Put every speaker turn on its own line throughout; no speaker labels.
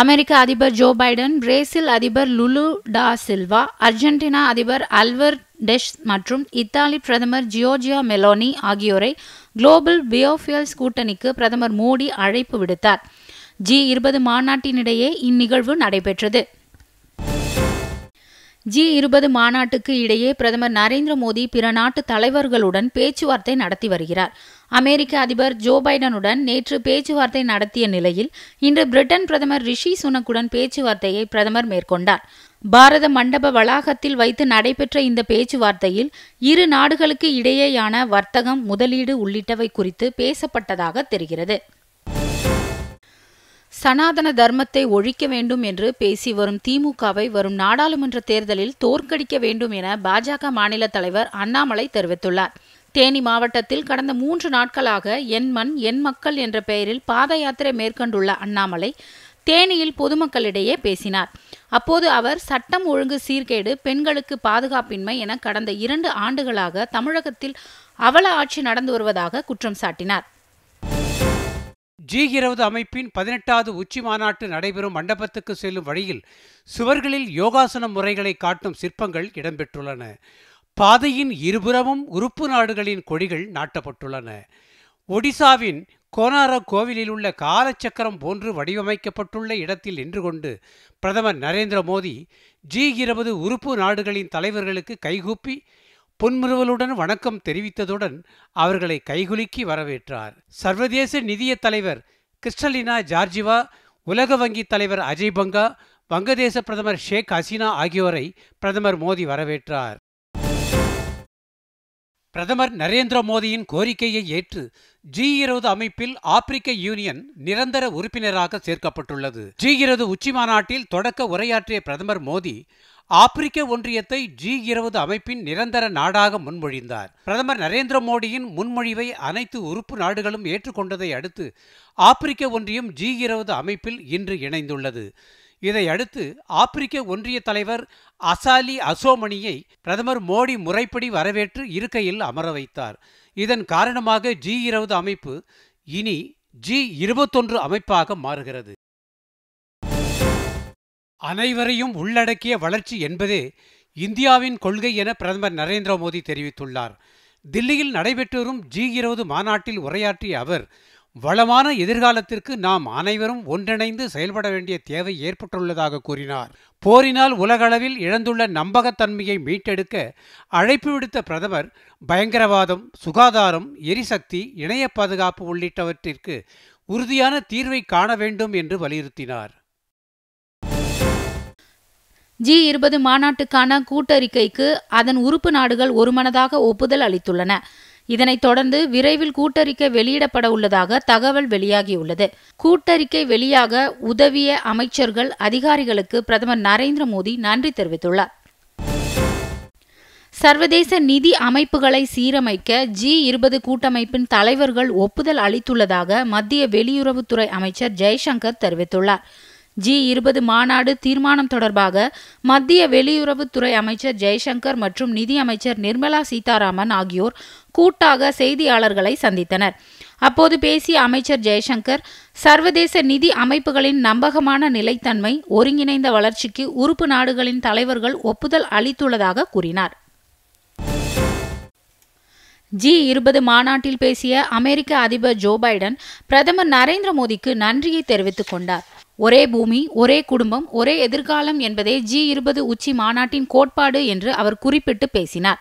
அமெரிக்க அதிபர் Joe Biden Brazil அதிபர் லுலு டா சில்வா அர்ஜென்டினா அதிபர் அல்வர் டெஷ் மற்றும் இத்தாலி பிரதமர் ஜியோர்ஜியா மெலோனி ஆகியோரை குளோபல் பியோஃபியல்ஸ் கூட்டணிக்கு பிரதமர் மோடி அழைப்பு விடுத்தார் ஜி இருபது மாநாட்டினிடையே இந்நிகழ்வு நடைபெற்றது ஜி இருபது மாநாட்டுக்கு இடையே பிரதமர் நரேந்திர மோடி பிற நாட்டு தலைவர்களுடன் பேச்சுவார்த்தை நடத்தி வருகிறார் அமெரிக்க அதிபர் ஜோ பைடனுடன் நேற்று பேச்சுவார்த்தை நடத்திய நிலையில் இன்று பிரிட்டன் பிரதமர் ரிஷி சுனக்குடன் பேச்சுவார்த்தையை பிரதமர் மேற்கொண்டார் பாரத மண்டப வளாகத்தில் வைத்து நடைபெற்ற இந்த பேச்சுவார்த்தையில் இரு நாடுகளுக்கு இடையேயான வர்த்தகம் முதலீடு உள்ளிட்டவை குறித்து பேசப்பட்டதாக தெரிகிறது சனாதன தர்மத்தை ஒழிக்க வேண்டும் என்று பேசி வரும் திமுகவை வரும் நாடாளுமன்ற தேர்தலில் தோற்கடிக்க வேண்டும் என பாஜக மாநில தலைவர் அண்ணாமலை தெரிவித்துள்ளார் தேனி மாவட்டத்தில் கடந்த மூன்று நாட்களாக என் மண் என் மக்கள் என்ற பெயரில் பாத யாத்திரை மேற்கொண்டுள்ள அண்ணாமலை தேனியில் பொதுமக்களிடையே பேசினார் அப்போது அவர் சட்டம் ஒழுங்கு சீர்கேடு பெண்களுக்கு பாதுகாப்பின்மை என கடந்த இரண்டு ஆண்டுகளாக தமிழகத்தில் அவல ஆட்சி நடந்து வருவதாக குற்றம் சாட்டினார்
ஜி இருபது அமைப்பின் பதினெட்டாவது உச்சி மாநாட்டு நடைபெறும் மண்டபத்துக்கு செல்லும் வழியில் சுவர்களில் யோகாசன முறைகளை காட்டும் சிற்பங்கள் இடம்பெற்றுள்ளன பாதையின் இருபுறமும் உறுப்பு நாடுகளின் கொடிகள் நாட்டப்பட்டுள்ளன ஒடிசாவின் கோனார கோவிலில் உள்ள காலச்சக்கரம் போன்று வடிவமைக்கப்பட்டுள்ள இடத்தில் நின்று கொண்டு பிரதமர் நரேந்திர மோடி ஜி இருபது உறுப்பு நாடுகளின் தலைவர்களுக்கு கைகூப்பி புன்முறுவலுடன் வணக்கம் தெரிவித்ததுடன் அவர்களை கைகுலுக்கி வரவேற்றார் சர்வதேச நிதிய தலைவர் கிறிஸ்டலினா ஜார்ஜிவா உலக வங்கி தலைவர் அஜய் பங்கா வங்கதேச பிரதமர் ஷேக் ஹசீனா ஆகியோரை பிரதமர் மோடி வரவேற்றார் பிரதமர் நரேந்திர மோடியின் கோரிக்கையை ஏற்று ஜி இருபது அமைப்பில் ஆப்பிரிக்க யூனியன் நிரந்தர உறுப்பினராக சேர்க்கப்பட்டுள்ளது ஜி இருபது உச்சி மாநாட்டில் தொடக்க உரையாற்றிய பிரதமர் மோடி ஆப்பிரிக்க ஒன்றியத்தை ஜி இருபது அமைப்பின் நிரந்தர நாடாக முன்மொழிந்தார் பிரதமர் நரேந்திர மோடியின் முன்மொழிவை அனைத்து உறுப்பு நாடுகளும் ஏற்றுக்கொண்டதை அடுத்து ஆப்பிரிக்க ஒன்றியம் ஜி இருபது அமைப்பில் இன்று இணைந்துள்ளது இதை அடுத்து ஆப்பிரிக்க ஒன்றிய தலைவர் அசாலி அசோமணியை பிரதமர் மோடி முறைப்படி வரவேற்று இருக்கையில் அமர வைத்தார் இதன் காரணமாக ஜி இருபது அமைப்பு இனி ஜி இருபத்தொன்று அமைப்பாக மாறுகிறது அனைவரையும் உள்ளடக்கிய வளர்ச்சி என்பதே இந்தியாவின் கொள்கை என பிரதமர் நரேந்திர மோடி தெரிவித்துள்ளார் தில்லியில் நடைபெற்று வரும் ஜி இருபது மாநாட்டில் உரையாற்றிய அவர் வளமான எதிர்காலத்திற்கு நாம் அனைவரும் ஒன்றிணைந்து செயல்பட வேண்டிய தேவை ஏற்பட்டுள்ளதாக கூறினார் போரினால் உலகளவில் இழந்துள்ள நம்பகத்தன்மையை மீட்டெடுக்க அழைப்பு விடுத்த பிரதமர் பயங்கரவாதம் சுகாதாரம் எரிசக்தி இணைய பாதுகாப்பு உள்ளிட்டவற்றிற்கு உறுதியான தீர்வை காண வேண்டும் என்று வலியுறுத்தினார்
ஜி இருபது மாநாட்டுக்கான கூட்டறிக்கைக்கு அதன் உறுப்பு நாடுகள் ஒருமனதாக ஒப்புதல் அளித்துள்ளன இதனைத் தொடர்ந்து விரைவில் கூட்டறிக்கை வெளியிடப்பட உள்ளதாக தகவல் வெளியாகியுள்ளது கூட்டறிக்கை வெளியாக உதவிய அமைச்சர்கள் அதிகாரிகளுக்கு பிரதமர் நரேந்திர மோடி நன்றி தெரிவித்துள்ளார் சர்வதேச நிதி அமைப்புகளை சீரமைக்க ஜி இருபது கூட்டமைப்பின் தலைவர்கள் ஒப்புதல் அளித்துள்ளதாக மத்திய வெளியுறவுத்துறை அமைச்சர் ஜெய்சங்கர் தெரிவித்துள்ளார் ஜி இருபது மாநாடு தீர்மானம் தொடர்பாக மத்திய வெளியுறவுத்துறை அமைச்சர் ஜெய்சங்கர் மற்றும் நிதி அமைச்சர் நிர்மலா சீதாராமன் ஆகியோர் கூட்டாக செய்தியாளர்களை சந்தித்தனர் அப்போது பேசிய அமைச்சர் ஜெய்சங்கர் சர்வதேச நிதி அமைப்புகளின் நம்பகமான நிலைத்தன்மை ஒருங்கிணைந்த வளர்ச்சிக்கு உறுப்பு நாடுகளின் தலைவர்கள் ஒப்புதல் அளித்துள்ளதாக கூறினார் ஜி இருபது மாநாட்டில் பேசிய அமெரிக்க அதிபர் ஜோ பைடன் பிரதமர் நரேந்திர மோடிக்கு நன்றியை தெரிவித்துக் கொண்டார் ஒரே பூமி ஒரே குடும்பம் ஒரே எதிர்காலம் என்பதே ஜி இருபது உச்சி மாநாட்டின் கோட்பாடு என்று அவர் குறிப்பிட்டு பேசினார்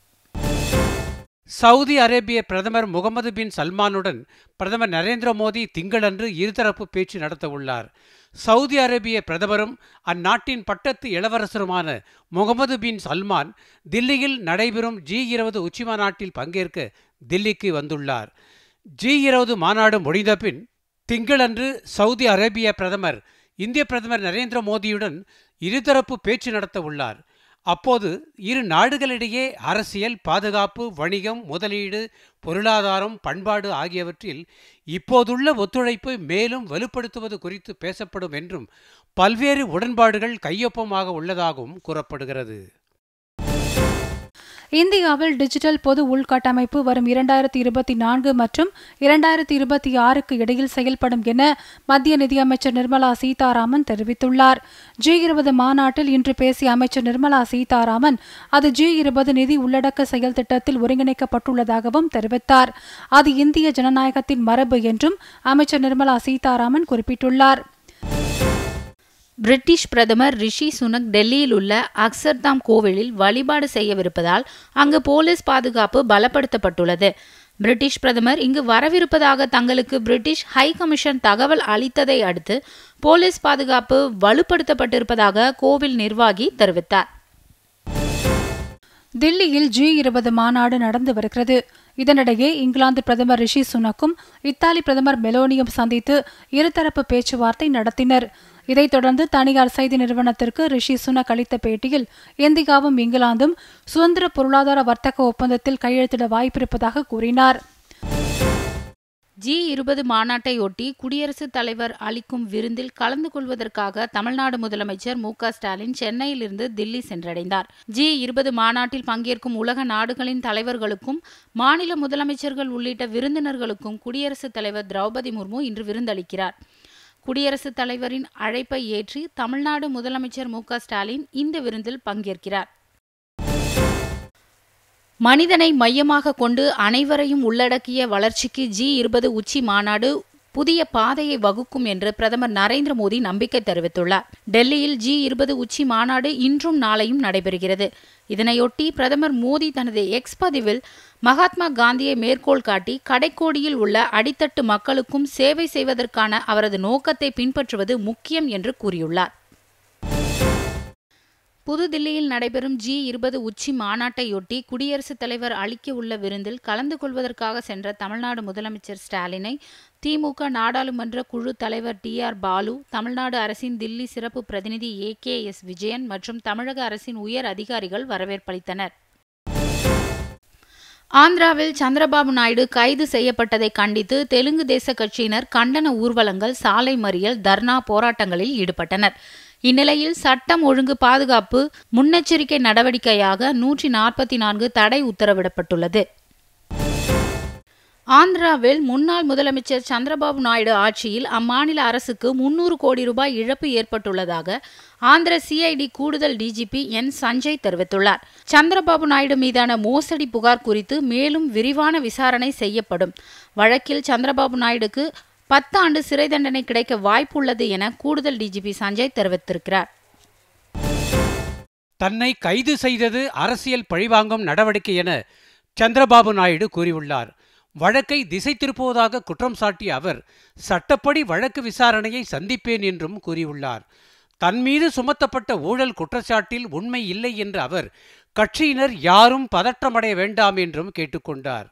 சவுதி அரேபிய பிரதமர் முகமது பின் சல்மானுடன் பிரதமர் நரேந்திர மோடி திங்களன்று இருதரப்பு பேச்சு நடத்தவுள்ளார் சவுதி அரேபிய பிரதமரும் அந்நாட்டின் பட்டத்து இளவரசருமான முகமது பின் சல்மான் தில்லியில் நடைபெறும் ஜி இருபது உச்சி மாநாட்டில் பங்கேற்க தில்லிக்கு வந்துள்ளார் ஜி இருபது மாநாடு முடிந்தபின் திங்களன்று சவுதி அரேபிய பிரதமர் இந்திய பிரதமர் நரேந்திர மோடியுடன் இருதரப்பு பேச்சு நடத்த உள்ளார் அப்போது இரு நாடுகளிடையே அரசியல் பாதுகாப்பு வணிகம் முதலீடு பொருளாதாரம் பண்பாடு ஆகியவற்றில் இப்போதுள்ள ஒத்துழைப்பை மேலும் வலுப்படுத்துவது குறித்து பேசப்படும் என்றும் பல்வேறு உடன்பாடுகள் கையொப்பமாக உள்ளதாகவும் கூறப்படுகிறது
இந்தியாவில் டிஜிட்டல் பொது உள்கட்டமைப்பு வரும் இரண்டாயிரத்தி இருபத்தி நான்கு மற்றும் இரண்டாயிரத்தி இருபத்தி ஆறுக்கு இடையில் செயல்படும் என மத்திய நிதியமைச்சர் நிர்மலா சீதாராமன் தெரிவித்துள்ளார் ஜி இருபது மாநாட்டில் இன்று பேசிய அமைச்சர் நிர்மலா சீதாராமன் அது ஜி இருபது நிதி உள்ளடக்க செயல் திட்டத்தில் ஒருங்கிணைக்கப்பட்டுள்ளதாகவும் தெரிவித்தார் அது இந்திய ஜனநாயகத்தின் மரபு என்றும் அமைச்சர் நிர்மலா சீதாராமன் குறிப்பிட்டுள்ளார்
பிரிட்டிஷ் பிரதமர் ரிஷி சுனக் டெல்லியில் உள்ள அக்சர்தாம் கோவிலில் வழிபாடு செய்யவிருப்பதால் அங்கு போலீஸ் பாதுகாப்பு பலப்படுத்தப்பட்டுள்ளது பிரிட்டிஷ் பிரதமர் இங்கு வரவிருப்பதாக தங்களுக்கு பிரிட்டிஷ் ஹை கமிஷன் தகவல் அளித்ததை அடுத்து போலீஸ் பாதுகாப்பு வலுப்படுத்தப்பட்டிருப்பதாக கோவில் நிர்வாகி தெரிவித்தார்
தில்லியில் ஜி இருபது மாநாடு நடந்து வருகிறது இதனிடையே இங்கிலாந்து பிரதமர் ரிஷி சுனக்கும் இத்தாலி பிரதமர் மெலோனியும் சந்தித்து இருதரப்பு பேச்சுவார்த்தை நடத்தினர் இதைத் தொடர்ந்து தனியார் செய்தி நிறுவனத்திற்கு ரிஷி சுனக் அளித்த பேட்டியில் இந்தியாவும் இங்கிலாந்தும் சுதந்திர பொருளாதார வர்த்தக ஒப்பந்தத்தில் கையெழுத்திட வாய்ப்பிருப்பதாக கூறினார்
ஜி இருபது மாநாட்டையொட்டி குடியரசுத் தலைவர் அளிக்கும் விருந்தில் கலந்து கொள்வதற்காக தமிழ்நாடு முதலமைச்சர் மு ஸ்டாலின் சென்னையிலிருந்து தில்லி சென்றடைந்தார் ஜி இருபது மாநாட்டில் பங்கேற்கும் உலக நாடுகளின் தலைவர்களுக்கும் மாநில முதலமைச்சர்கள் உள்ளிட்ட விருந்தினர்களுக்கும் குடியரசுத் தலைவர் திரௌபதி முர்மு இன்று விருந்தளிக்கிறார் குடியரசுத் தலைவரின் அழைப்பை ஏற்றி தமிழ்நாடு முதலமைச்சர் மு ஸ்டாலின் இந்த விருந்தில் பங்கேற்கிறார் மனிதனை மையமாக கொண்டு அனைவரையும் உள்ளடக்கிய வளர்ச்சிக்கு ஜி இருபது உச்சி மாநாடு புதிய பாதையை வகுக்கும் என்று பிரதமர் நரேந்திர மோடி நம்பிக்கை தெரிவித்துள்ளார் டெல்லியில் ஜி இருபது உச்சி மாநாடு இன்றும் நாளையும் நடைபெறுகிறது இதனையொட்டி பிரதமர் மோடி தனது எக்ஸ் பதிவில் மகாத்மா காந்தியை மேற்கோள் காட்டி கடைக்கோடியில் உள்ள அடித்தட்டு மக்களுக்கும் சேவை செய்வதற்கான அவரது நோக்கத்தை பின்பற்றுவது முக்கியம் என்று கூறியுள்ளார் புதுதில்லியில் நடைபெறும் ஜி இருபது உச்சி மாநாட்டையொட்டி குடியரசுத் தலைவர் அளிக்க உள்ள விருந்தில் கலந்து கொள்வதற்காக சென்ற தமிழ்நாடு முதலமைச்சர் ஸ்டாலினை திமுக நாடாளுமன்ற குழு தலைவர் டி ஆர் பாலு தமிழ்நாடு அரசின் தில்லி சிறப்பு பிரதிநிதி ஏ கே எஸ் விஜயன் மற்றும் தமிழக அரசின் உயர் அதிகாரிகள் வரவேற்பளித்தனர் ஆந்திராவில் சந்திரபாபு நாயுடு கைது செய்யப்பட்டதை கண்டித்து தெலுங்கு தேச கட்சியினர் கண்டன ஊர்வலங்கள் சாலை மறியல் தர்ணா போராட்டங்களில் ஈடுபட்டனர் இந்நிலையில் சட்டம் ஒழுங்கு பாதுகாப்பு முன்னெச்சரிக்கை நடவடிக்கையாக நூற்றி நாற்பத்தி நான்கு தடை உத்தரவிடப்பட்டுள்ளது ஆந்திராவில் முன்னாள் முதலமைச்சர் சந்திரபாபு நாயுடு ஆட்சியில் அம்மாநில அரசுக்கு முன்னூறு கோடி ரூபாய் இழப்பு ஏற்பட்டுள்ளதாக ஆந்திர சிஐடி கூடுதல் டிஜிபி என் சஞ்சய் தெரிவித்துள்ளார் சந்திரபாபு நாயுடு மீதான மோசடி புகார் குறித்து மேலும் விரிவான விசாரணை செய்யப்படும் வழக்கில் சந்திரபாபு நாயுடுக்கு பத்து ஆண்டு சிறை தண்டனை கிடைக்க வாய்ப்புள்ளது என கூடுதல் டிஜிபி சஞ்சய் தெரிவித்திருக்கிறார்
தன்னை கைது செய்தது அரசியல் பழிவாங்கும் நடவடிக்கை என சந்திரபாபு நாயுடு கூறியுள்ளார் வழக்கை திசை திருப்புவதாக குற்றம் சாட்டிய அவர் சட்டப்படி வழக்கு விசாரணையை சந்திப்பேன் என்றும் கூறியுள்ளார் தன் மீது சுமத்தப்பட்ட ஊழல் குற்றச்சாட்டில் உண்மை இல்லை என்ற அவர் கட்சியினர் யாரும் பதற்றமடைய வேண்டாம் என்றும் கேட்டுக்கொண்டார்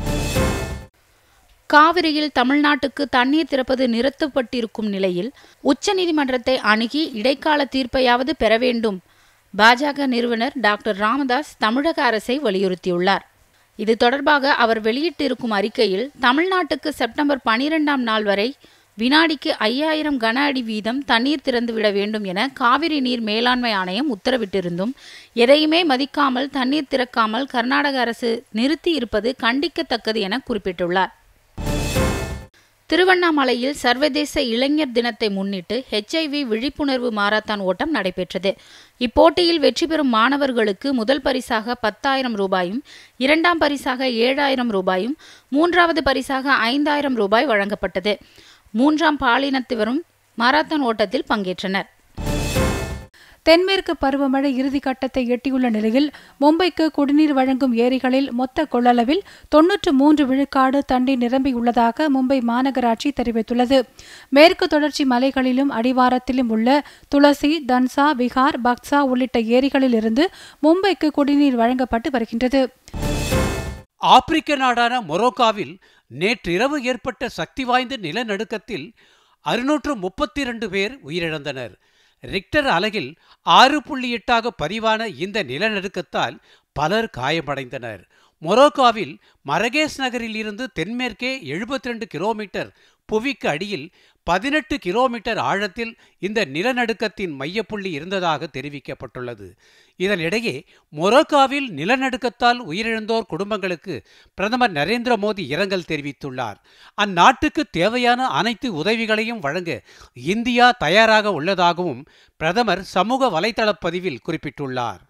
காவிரியில் தமிழ்நாட்டுக்கு தண்ணீர் திறப்பது நிறுத்தப்பட்டிருக்கும் நிலையில் உச்சநீதிமன்றத்தை அணுகி இடைக்கால தீர்ப்பையாவது பெற வேண்டும் பாஜக நிறுவனர் டாக்டர் ராமதாஸ் தமிழக அரசை வலியுறுத்தியுள்ளார் இது தொடர்பாக அவர் வெளியிட்டிருக்கும் அறிக்கையில் தமிழ்நாட்டுக்கு செப்டம்பர் பனிரெண்டாம் நாள் வரை வினாடிக்கு ஐயாயிரம் கன அடி வீதம் தண்ணீர் திறந்துவிட வேண்டும் என காவிரி நீர் மேலாண்மை ஆணையம் உத்தரவிட்டிருந்தும் எதையுமே மதிக்காமல் தண்ணீர் திறக்காமல் கர்நாடக அரசு நிறுத்தி இருப்பது கண்டிக்கத்தக்கது என குறிப்பிட்டுள்ளார் திருவண்ணாமலையில் சர்வதேச இளைஞர் தினத்தை முன்னிட்டு ஹெச்ஐவி விழிப்புணர்வு மாரத்தான் ஓட்டம் நடைபெற்றது இப்போட்டியில் வெற்றி பெறும் மாணவர்களுக்கு முதல் பரிசாக பத்தாயிரம் ரூபாயும் இரண்டாம் பரிசாக ஏழாயிரம் ரூபாயும் மூன்றாவது பரிசாக ஐந்தாயிரம் ரூபாய் வழங்கப்பட்டது மூன்றாம் பாலினத்திவரும் மாரத்தான் ஓட்டத்தில் பங்கேற்றனர்
தென்மேற்கு பருவமழை இறுதி கட்டத்தை எட்டியுள்ள நிலையில் மும்பைக்கு குடிநீர் வழங்கும் ஏரிகளில் மொத்த கொள்ளளவில் தொன்னூற்று மூன்று விழுக்காடு தண்ணீர் நிரம்பியுள்ளதாக மும்பை மாநகராட்சி தெரிவித்துள்ளது மேற்கு தொடர்ச்சி மலைகளிலும் அடிவாரத்திலும் உள்ள துளசி தன்சா விகார் பக்சா உள்ளிட்ட ஏரிகளில் இருந்து மும்பைக்கு குடிநீர் வழங்கப்பட்டு வருகின்றது
ஆப்பிரிக்க நாடான மொரோக்காவில் நேற்றிரவு ஏற்பட்ட சக்தி வாய்ந்த நிலநடுக்கத்தில் அறுநூற்று முப்பத்தி இரண்டு பேர் உயிரிழந்தனர் ரிக்டர் அலகில் ஆறு புள்ளி எட்டாக பதிவான இந்த நிலநடுக்கத்தால் பலர் காயமடைந்தனர் மொரோக்காவில் மரகேஸ் நகரில் இருந்து தென்மேற்கே எழுபத்தி ரெண்டு கிலோமீட்டர் புவிக்கு அடியில் பதினெட்டு கிலோமீட்டர் ஆழத்தில் இந்த நிலநடுக்கத்தின் மையப்புள்ளி இருந்ததாக தெரிவிக்கப்பட்டுள்ளது இதனிடையே மொரோக்காவில் நிலநடுக்கத்தால் உயிரிழந்தோர் குடும்பங்களுக்கு பிரதமர் நரேந்திர மோடி இரங்கல் தெரிவித்துள்ளார் அந்நாட்டுக்கு தேவையான அனைத்து உதவிகளையும் வழங்க இந்தியா தயாராக உள்ளதாகவும் பிரதமர் சமூக வலைதள பதிவில் குறிப்பிட்டுள்ளார்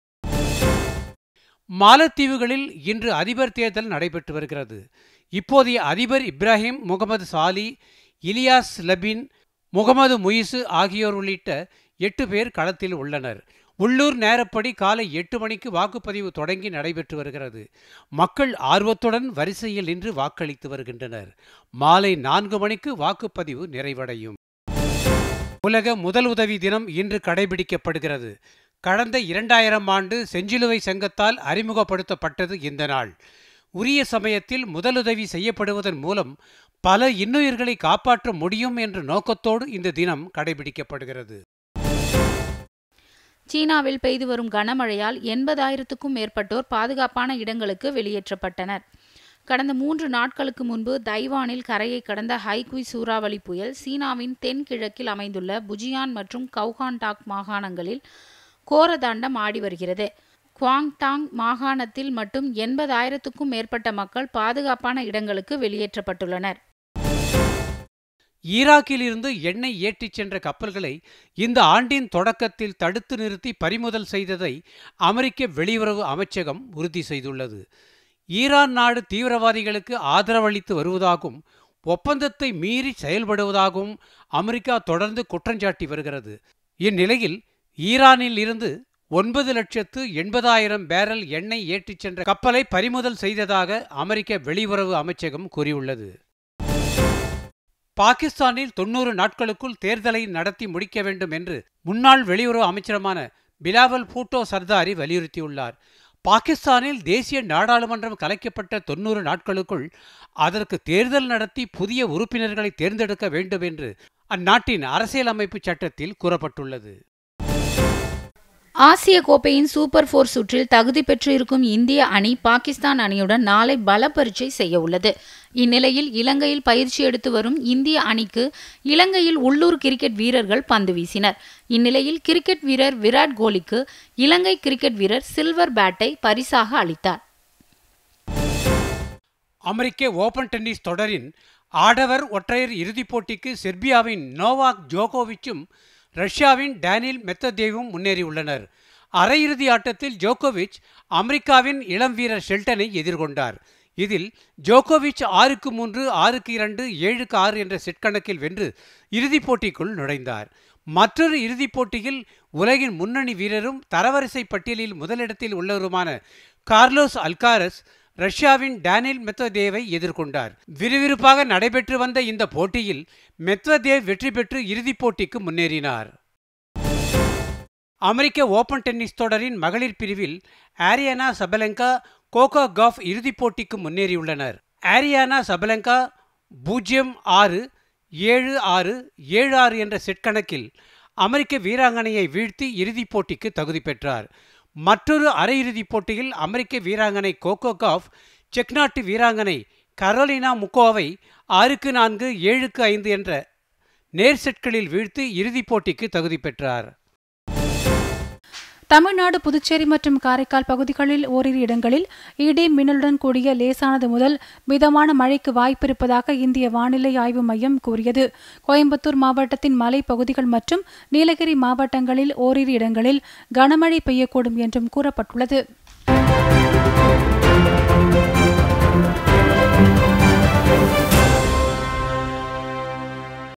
மாலத்தீவுகளில் இன்று அதிபர் தேர்தல் நடைபெற்று வருகிறது இப்போதைய அதிபர் இப்ராஹிம் முகமது சாலி இலியாஸ் லபின் முகமது முயிசு ஆகியோர் உள்ளிட்ட எட்டு பேர் களத்தில் உள்ளனர் உள்ளூர் நேரப்படி காலை எட்டு மணிக்கு வாக்குப்பதிவு தொடங்கி நடைபெற்று வருகிறது மக்கள் ஆர்வத்துடன் வரிசையில் நின்று வாக்களித்து வருகின்றனர் மாலை நான்கு மணிக்கு வாக்குப்பதிவு நிறைவடையும் உலக முதல் உதவி தினம் இன்று கடைபிடிக்கப்படுகிறது கடந்த இரண்டாயிரம் ஆண்டு செஞ்சிலுவை சங்கத்தால் அறிமுகப்படுத்தப்பட்டது இந்த நாள் உரிய சமயத்தில் முதலுதவி செய்யப்படுவதன் மூலம் பல இன்னுயிர்களை காப்பாற்ற முடியும் என்ற நோக்கத்தோடு இந்த தினம் கடைபிடிக்கப்படுகிறது
சீனாவில் பெய்து வரும் கனமழையால் எண்பதாயிரத்துக்கும் மேற்பட்டோர் பாதுகாப்பான இடங்களுக்கு வெளியேற்றப்பட்டனர் கடந்த மூன்று நாட்களுக்கு முன்பு தைவானில் கரையை கடந்த ஹைகுய் சூறாவளி புயல் சீனாவின் தென்கிழக்கில் அமைந்துள்ள புஜியான் மற்றும் கவுகான்டாக் மாகாணங்களில் கோரதாண்டம் ஆடி வருகிறது குவாங்டாங் மாகாணத்தில் மட்டும் எண்பதாயிரத்துக்கும் மேற்பட்ட மக்கள் பாதுகாப்பான இடங்களுக்கு வெளியேற்றப்பட்டுள்ளனர்
ஈராக்கிலிருந்து எண்ணெய் ஏற்றிச் சென்ற கப்பல்களை இந்த ஆண்டின் தொடக்கத்தில் தடுத்து நிறுத்தி பறிமுதல் செய்ததை அமெரிக்க வெளியுறவு அமைச்சகம் உறுதி செய்துள்ளது ஈரான் நாடு தீவிரவாதிகளுக்கு ஆதரவளித்து வருவதாகவும் ஒப்பந்தத்தை மீறி செயல்படுவதாகவும் அமெரிக்கா தொடர்ந்து குற்றஞ்சாட்டி வருகிறது இந்நிலையில் ஈரானில் இருந்து ஒன்பது லட்சத்து எண்பதாயிரம் பேரல் எண்ணெய் ஏற்றிச் சென்ற கப்பலை பறிமுதல் செய்ததாக அமெரிக்க வெளியுறவு அமைச்சகம் கூறியுள்ளது பாகிஸ்தானில் தொன்னூறு நாட்களுக்குள் தேர்தலை நடத்தி முடிக்க வேண்டும் என்று முன்னாள் வெளியுறவு அமைச்சருமான பிலாவல் பூட்டோ சர்தாரி வலியுறுத்தியுள்ளார் பாகிஸ்தானில் தேசிய நாடாளுமன்றம் கலைக்கப்பட்ட தொன்னூறு நாட்களுக்குள் அதற்கு தேர்தல் நடத்தி புதிய உறுப்பினர்களை தேர்ந்தெடுக்க வேண்டும் என்று அந்நாட்டின் அரசியலமைப்பு சட்டத்தில் கூறப்பட்டுள்ளது
ஆசிய கோப்பையின் சூப்பர் போர் சுற்றில் தகுதி பெற்று இருக்கும் இந்திய அணி பாகிஸ்தான் அணியுடன் நாளை பல பரீட்சை செய்ய உள்ளது இந்நிலையில் இலங்கையில் பயிற்சி எடுத்து வரும் இந்திய அணிக்கு இலங்கையில் உள்ளூர் கிரிக்கெட் வீரர்கள் பந்து வீசினர் இந்நிலையில் கிரிக்கெட் வீரர் விராட் கோலிக்கு இலங்கை கிரிக்கெட் வீரர் சில்வர் பேட்டை பரிசாக அளித்தார்
அமெரிக்க ஓபன் டென்னிஸ் தொடரின் ஆடவர் ஒற்றையர் இறுதிப் போட்டிக்கு செர்பியாவின் நோவாக் ஜோகோவிச்சும் ரஷ்யாவின் டேனில் மெத்ததேவும் முன்னேறியுள்ளனர் அரையிறுதி ஆட்டத்தில் ஜோகோவிச் அமெரிக்காவின் இளம் வீரர் ஷெல்டனை எதிர்கொண்டார் இதில் ஜோகோவிச் ஆறுக்கு மூன்று ஆறுக்கு இரண்டு ஏழுக்கு ஆறு என்ற செட் கணக்கில் வென்று இறுதிப் போட்டிக்குள் நுழைந்தார் மற்றொரு இறுதிப் போட்டியில் உலகின் முன்னணி வீரரும் தரவரிசை பட்டியலில் முதலிடத்தில் உள்ளவருமான கார்லோஸ் அல்காரஸ் ரஷ்யாவின் டேனில் மெத்வதேவை எதிர்கொண்டார் விறுவிறுப்பாக நடைபெற்று வந்த இந்த போட்டியில் மெத்வதேவ் வெற்றி பெற்று இறுதிப் போட்டிக்கு முன்னேறினார் அமெரிக்க ஓபன் டென்னிஸ் தொடரின் மகளிர் பிரிவில் ஆரியானா சபலங்கா கோகோ காஃப் இறுதிப் போட்டிக்கு முன்னேறியுள்ளனர் ஆரியானா சபலங்கா பூஜ்ஜியம் ஆறு ஏழு ஆறு ஏழு ஆறு என்ற செட் கணக்கில் அமெரிக்க வீராங்கனையை வீழ்த்தி இறுதிப் போட்டிக்கு தகுதி பெற்றார் மற்றொரு அரையிறுதிப் போட்டியில் அமெரிக்க வீராங்கனை கோகோ காஃப் செக் நாட்டு வீராங்கனை கரோலினா முக்கோவை ஆறுக்கு நான்கு ஏழுக்கு ஐந்து என்ற நேர் செட்களில் வீழ்த்தி இறுதிப் போட்டிக்கு தகுதி பெற்றார்
தமிழ்நாடு புதுச்சேரி மற்றும் காரைக்கால் பகுதிகளில் ஓரிரு இடங்களில் இடி மின்னலுடன் கூடிய லேசானது முதல் மிதமான மழைக்கு வாய்ப்பிருப்பதாக இந்திய வானிலை ஆய்வு மையம் கூறியது கோயம்புத்தூர் மாவட்டத்தின் மலைப்பகுதிகள் மற்றும் நீலகிரி மாவட்டங்களில் ஓரிரு இடங்களில் கனமழை பெய்யக்கூடும் என்றும் கூறப்பட்டுள்ளது